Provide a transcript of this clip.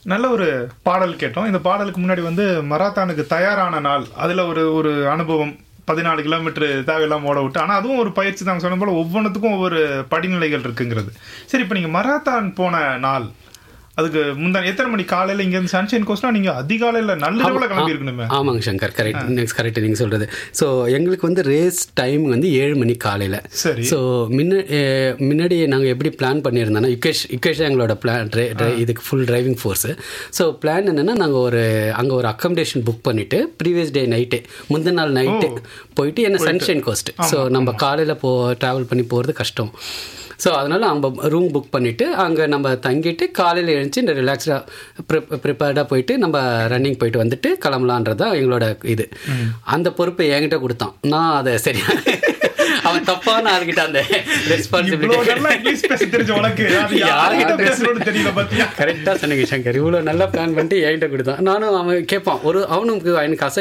நல்ல ஒரு பாடல் கேட்டோம் இந்த பாடலுக்கு முன்னாடி வந்து மராத்தானுக்கு தயாரான நாள் அதுல ஒரு ஒரு அனுபவம் பதினாலு கிலோமீட்டர் தேவையில்லாம ஓட விட்டு ஆனா அதுவும் ஒரு பயிற்சி தான் சொன்ன போல ஒவ்வொன்றுத்துக்கும் ஒவ்வொரு படிநிலைகள் இருக்குங்கிறது சரி இப்போ நீங்க மராத்தான் போன நாள் அதுக்கு முந்தான எத்தனை மணி காலையில இங்க இருந்து சன்ஷைன் கோஸ்ட்னா நீங்க அதிகாலையில நள்ளிரவுல கிளம்பி இருக்கணுமே ஆமாங்க சங்கர் கரெக்ட் நெக்ஸ்ட் கரெக்ட் நீங்கள் சொல்கிறது ஸோ எங்களுக்கு வந்து ரேஸ் டைம் வந்து ஏழு மணி காலையில் சரி ஸோ முன்ன அஹ் முன்னாடி நாங்கள் எப்படி பிளான் பண்ணியிருந்தோம்னா யுகேஷ் யுகேஷ் எங்களோட பிளான் இதுக்கு full driving force so plan என்னென்னா நாங்கள் ஒரு அங்கே ஒரு அக்கமடேஷன் புக் பண்ணிவிட்டு ப்ரீவியஸ் டே நைட்டு முந்தின நாள் நைட்டு போயிட்டு என்ன சன்ஷைன் கோஸ்ட் ஸோ நம்ம காலையில் போ ட்ராவல் பண்ணி போகிறது கஷ்டம் ஸோ அதனால் அங்கே ரூம் புக் பண்ணிவிட்டு அங்கே நம்ம தங்கிட்டு காலையில் எழுந்துச்சு இந்த ரிலாக்ஸ்டாக ப்ரிப் ப்ரிப்பேர்டாக போயிட்டு நம்ம ரன்னிங் போயிட்டு வந்துட்டு கிளம்பலான்றது தான் எங்களோட இது அந்த பொறுப்பை என்கிட்ட கொடுத்தான் நான் அதை சரியா அவன் தப்பான ஆளுகிட்ட அந்த இவ்வளவு ரெஸ்பான்சிபிலிட்டி நல்லா இங்கிலீஷ் பேச தெரிஞ்ச உனக்கு அது யார்கிட்ட யார்கிட்ட பேசணும்னு தெரியல பாத்தியா கரெக்டாக சொன்னீங்க சங்கர் இவ்வளோ நல்லா பிளான் பண்ணிட்டு என்கிட்ட கொடுத்தான் நானும் அவன் கேட்பான் ஒரு அவனுக்கு எனக்கு அசை